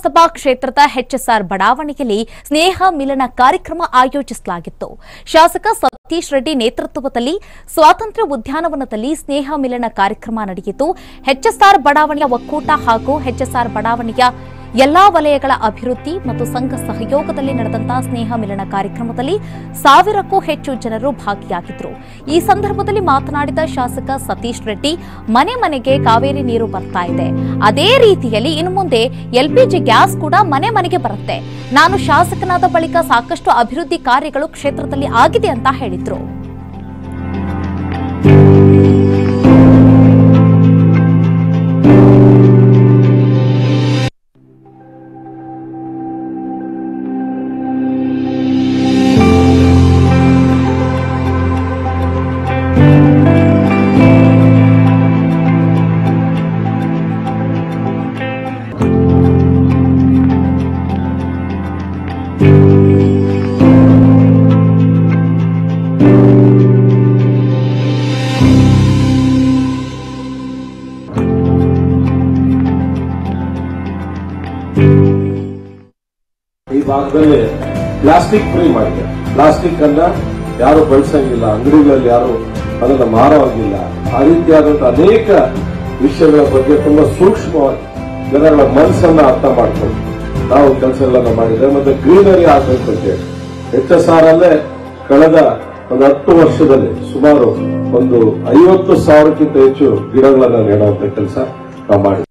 ವಿಧಾನಸಭಾ ಕ್ಷೇತ್ರದ ಎಚ್ಎಸ್ಆರ್ ಬಡಾವಣೆಯಲ್ಲಿ ಸ್ನೇಹ ಮಿಲನ ಕಾರ್ಯಕ್ರಮ ಆಯೋಜಿಸಲಾಗಿತ್ತು ಶಾಸಕ ಸತೀಶ್ ರೆಡ್ಡಿ ನೇತೃತ್ವದಲ್ಲಿ ಸ್ವಾತಂತ್ರ್ಯ ಉದ್ಯಾನವನದಲ್ಲಿ ಸ್ನೇಹ ಮಿಲನ ಕಾರ್ಯಕ್ರಮ ನಡೆಯಿತು ಎಚ್ಎಸ್ಆರ್ ಬಡಾವಣೆಯ ಒಕ್ಕೂಟ ಹಾಗೂ ಎಚ್ಎಸ್ಆರ್ ಬಡಾವಣೆಯ ಎಲ್ಲಾ ವಲಯಗಳ ಅಭಿವೃದ್ಧಿ ಮತ್ತು ಸಂಘ ಸಹಯೋಗದಲ್ಲಿ ನಡೆದಂತಹ ಸ್ನೇಹ ಮಿಲನ ಕಾರ್ಯಕ್ರಮದಲ್ಲಿ ಸಾವಿರಕ್ಕೂ ಹೆಚ್ಚು ಜನರು ಭಾಗಿಯಾಗಿದ್ದರು ಈ ಸಂದರ್ಭದಲ್ಲಿ ಮಾತನಾಡಿದ ಶಾಸಕ ಸತೀಶ್ ರೆಡ್ಡಿ ಮನೆ ಮನೆಗೆ ಕಾವೇರಿ ನೀರು ಬರ್ತಾ ಇದೆ ಅದೇ ರೀತಿಯಲ್ಲಿ ಇನ್ನು ಮುಂದೆ ಎಲ್ಪಿಜಿ ಗ್ಯಾಸ್ ಕೂಡ ಮನೆ ಮನೆಗೆ ಬರುತ್ತೆ ನಾನು ಶಾಸಕನಾದ ಬಳಿಕ ಸಾಕಷ್ಟು ಅಭಿವೃದ್ಧಿ ಕಾರ್ಯಗಳು ಕ್ಷೇತ್ರದಲ್ಲಿ ಆಗಿದೆ ಅಂತ ಹೇಳಿದ್ರು ಈ ಭಾಗದಲ್ಲಿ ಪ್ಲಾಸ್ಟಿಕ್ ಫ್ರೀ ಮಾಡಿದೆ ಪ್ಲಾಸ್ಟಿಕ್ ಅನ್ನ ಯಾರು ಬಳಸಂಗಿಲ್ಲ ಅಂಗಡಿಗಳಲ್ಲಿ ಯಾರು ಅದನ್ನ ಮಾರೋಂಗಿಲ್ಲ ಆ ರೀತಿಯಾದಂತಹ ಅನೇಕ ವಿಷಯಗಳ ಬಗ್ಗೆ ತುಂಬಾ ಸೂಕ್ಷ್ಮವಾಗಿ ಜನಗಳ ಮನಸ್ಸನ್ನ ಅರ್ಥ ಮಾಡ್ಕೊಂಡು ನಾವು ಕೆಲಸಗಳನ್ನ ಮಾಡಿದ್ದೇವೆ ಮತ್ತೆ ಗ್ರೀನರಿ ಆಗ್ಬೇಕು ಅಂತ ಹೇಳಿ ಎಚ್ ಎಸ್ ಆರ್ ಅಲ್ಲೇ ಕಳೆದ ಒಂದು ಹತ್ತು ವರ್ಷದಲ್ಲಿ ಸುಮಾರು ಒಂದು ಐವತ್ತು ಸಾವಿರಕ್ಕಿಂತ ಹೆಚ್ಚು ಗಿಡಗಳನ್ನ ನೆಡುವಂತ ಕೆಲಸ ನಾವು ಮಾಡಿದ್ದೇವೆ